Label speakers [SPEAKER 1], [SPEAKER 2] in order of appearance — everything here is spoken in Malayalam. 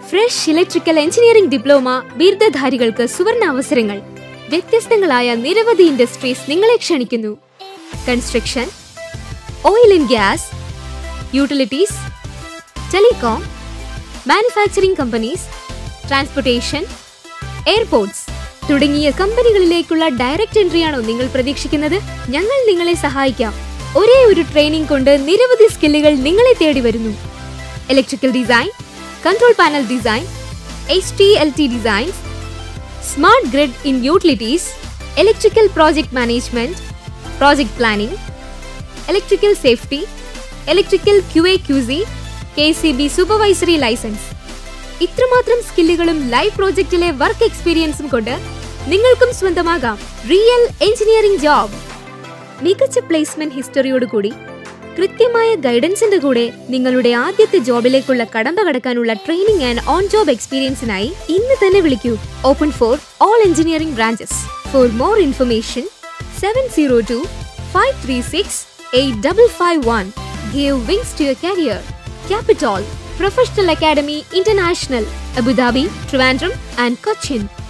[SPEAKER 1] ഫ്രഷ് ഇലക്ട്രിക്കൽ എഞ്ചിനീയറിംഗ് ഡിപ്ലോമ ബിരുദധാരികൾക്ക് സുവർണ അവസരങ്ങൾ വ്യത്യസ്തങ്ങളായ നിരവധി ഇൻഡസ്ട്രീസ് നിങ്ങളെ ക്ഷണിക്കുന്നു construction oil and gas utilities telecom manufacturing companies transportation airports തുടങ്ങിയ കമ്പനികളിലേക്കുള്ള ഡയറക്റ്റ് എൻട്രിയാണോ നിങ്ങൾ പ്രതീക്ഷിക്കുന്നത് ഞങ്ങൾ നിങ്ങളെ സഹായിക്കാം ഒരേ ഒരു ട്രെയിനിംഗ് കൊണ്ട് നിരവധി സ്കില്ലുകൾ നിങ്ങളെ തേടി വരുന്നു electrical design control panel design H T L T designs smart grid in utilities electrical project management project planning electrical safety electrical Q A QC K C B supervisory licence ഇത്രമാത്രം സ്കില്ലുകളും ലൈവ് പ്രോജക്റ്റിലെ വർക്ക് എക്സ്പീരിയൻസും കൊണ്ട് നിങ്ങൾക്കും സ്വന്തമാകാം റിയൽ എഞ്ചിനീയറിംഗ് ജോബ് മികച്ച പ്ലേസ്മെന്റ് ഹിസ്റ്ററിയോടുകൂടി കൃത്യമായ ഗൈഡൻസിന്റെ കൂടെ നിങ്ങളുടെ ആദ്യത്തെ ജോബിലേക്കുള്ള കടമ്പ കടക്കാനുള്ള ട്രെയിനിങ് ആൻഡ് ഓൺ ജോബ് എക്സ്പീരിയൻസിനായി ഇന്ന് തന്നെ വിളിക്കൂ open for all engineering branches four more information seven zero two five three six eight double five one give wings to your career Capitol professional academy international Abu Dhabi Trivandrum and Cochin